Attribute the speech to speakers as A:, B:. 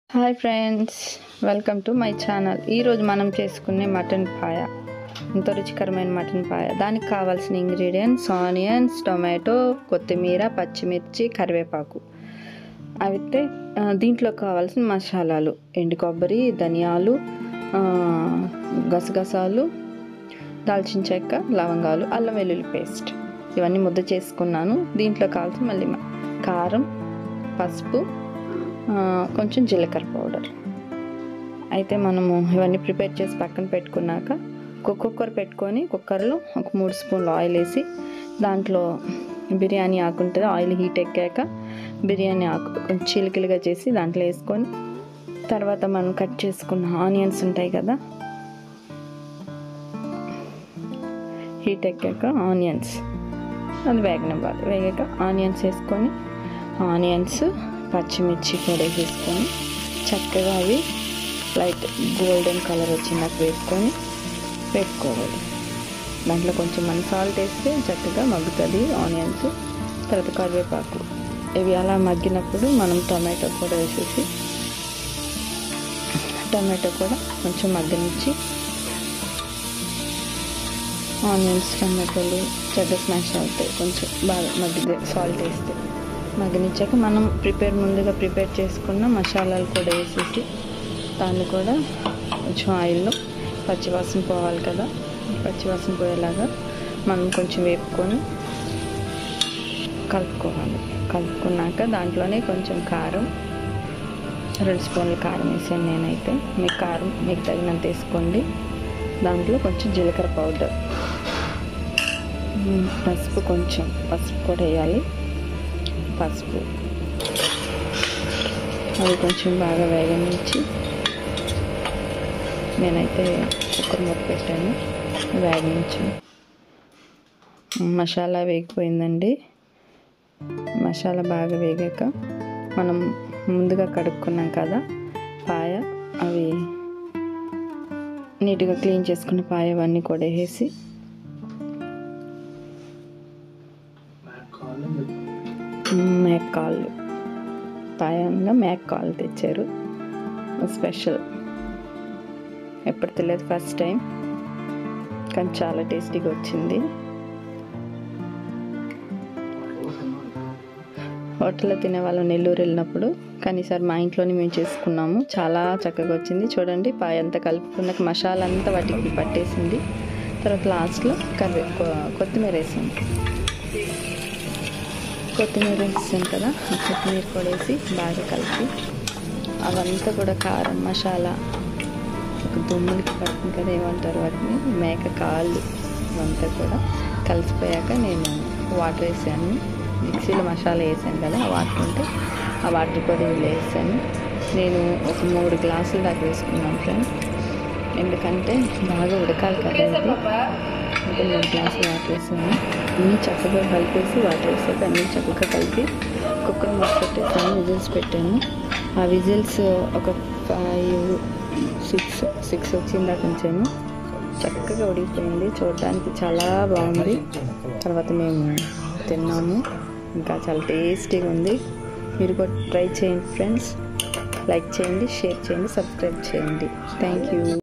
A: hi friends welcome to my channel ఈరోజు మనం చేసుకునే మటన్ పాయ ఎంతో రుచికరమైన మటన్ పాయ దానికి కావాల్సిన ఇంగ్రీడియంట్స్ ఆనియన్స్ టొమాటో కొత్తిమీర పచ్చిమిర్చి కరివేపాకు అయితే ఆ, దీంట్లో కావాల్సిన మసాలాలు ఎండు కొబ్బరి ధనియాలు ఆ, గసగసాలు దాల్చిన చెక్క లవంగాలు అల్లం వెల్లుల్లి పేస్ట్ ఇవన్నీ ముద్ద చేసుకున్నాను దీంట్లో కావాల్సిన మళ్ళీ మ- కారం పసుపు ఆ, కొంచెం జీలకర్ర పౌడర్ అయితే మనము ఇవన్నీ ప్రిపేర్ చేసి పక్కన పెట్టుకున్నాక ఒక కుక్కర్ పెట్టుకొని కుక్కర్లో ఒక మూడు స్పూన్లు ఆయిల్ వేసి దాంట్లో బిర్యానీ ఆకు ఉంటుంది ఆయిల్ హీట్ ఎక్కాక బిర్యానీ ఆకు కొంచెం చిలికలుగా చేసి దాంట్లో వేసుకొని తర్వాత మనం కట్ చేసుకున్న ఆనియన్స్ ఉంటాయి కదా హీట్ ఎక్కాక ఆనియన్స్ అది వేగనివ్వాలి వేగాక ఆనియన్స్ వేసుకొని ఆనియన్స్ పచ్చిమిర్చి కూడా వేసుకొని చక్కగా అవి లైట్ గోల్డెన్ కలర్ వచ్చినాక వేసుకొని పెట్టుకోవాలి దాంట్లో కొంచెం మన సాల్ట్ వేస్తే చక్కగా మగ్గుతుంది ఆనియన్స్ తర్వాత కరివేపాకు ఇవి అలా మగ్గినప్పుడు మనం టమాటో కూడా వేసేసి టమాటో కూడా కొంచెం మగ్గనిచ్చి ఆనియన్స్ టమాటోలు చెడ్డ స్మాష్ అవుతాయి కొంచెం బాగా మగ్గితే సాల్ట్ వేస్తే మగ్గనిచ్చాక మనం ప్రిపేర్ ముందుగా ప్రిపేర్ చేసుకున్న మసాలాలు కూడా వేసేసి దాన్ని కూడా కొంచెం ఆయిల్లో పచ్చివాసన పోవాలి కదా పచ్చివాసన పోయేలాగా మనం కొంచెం వేపుకొని కలుపుకోవాలి కలుపుకున్నాక దాంట్లోనే కొంచెం కారం రెండు స్పూన్లు కారం వేసాను నేనైతే మీకు కారం మీకు తగినంత వేసుకోండి దాంట్లో కొంచెం జీలకర్ర పౌడర్ ఉమ్, పసుపు కొంచెం పసుపు కూడా వేయాలి పసుపు అది కొంచెం బాగా వేగనిచ్చి నేనైతే కుక్కర్ మూత పెట్టాను వేగనించి మసాలా వేగిపోయిందండి మసాలా బాగా వేగాక మనం ముందుగా కడుక్కున్నాం కదా పాయ అవి నీట్గా క్లీన్ చేసుకున్న పాయ అవన్నీ కూడా వేసి మేకాళ్ళు పాయంగా మేకాళ్ళు తెచ్చారు స్పెషల్ ఎప్పుడు తెలియదు ఫస్ట్ టైం కానీ చాలా టేస్టీగా వచ్చింది హోటల్లో తినే వాళ్ళు నెల్లూరు వెళ్ళినప్పుడు కానీ ఈసారి మా ఇంట్లోనే మేము చేసుకున్నాము చాలా చక్కగా వచ్చింది చూడండి పాయ అంతా కలుపుకున్నాక మసాలా అంతా వాటికి పట్టేసింది తర్వాత లాస్ట్లో కర్రీ కొ- కొత్తిమీర వేసాను కొత్తిమీర వేసాను కదా ఆ కొత్తిమీర కూడా వేసి బాగా కలిపి అవంతా కూడా కారం మసాలా ఒక దుమ్ములకి పడుతుంది కదా ఏమంటారు వాటిని మేక కాళ్ళు ఇవంతా కూడా కలిసిపోయాక నేను వాటర్ వేసాను మిక్సీలో మసాలా వేసాను కదా ఆ వాటర్ ఉంటే ఆ వాటర్ కూడా ఇందులో వేసాను నేను ఒక మూడు గ్లాసులు దాకా వేసుకున్నాను ఫ్రెండ్స్ ఎందుకంటే బాగా ఉడకాలి కదా ఇది అంటే మూడు గ్లాసులు వాటర్ వేసాను అన్నీ చక్కగా కలిపేసి వాటర్ వేసాక అన్నీ చక్కగా కలిపి కుక్కర్ మూత పెట్టేసాను విజిల్స్ పెట్టాను ఆ విజిల్స్ ఒక ఫైవ్ సిక్స్ సిక్స్ వచ్చిందా కొంచెము చక్కగా ఉడికిపోయింది చూడడానికి చాలా బాగుంది తర్వాత మేము తిన్నాము ఇంకా చాలా టేస్టీగా ఉంది మీరు కూడా ట్రై చేయండి ఫ్రెండ్స్ లైక్ చేయండి షేర్ చేయండి సబ్స్క్రైబ్ చేయండి థ్యాంక్ యూ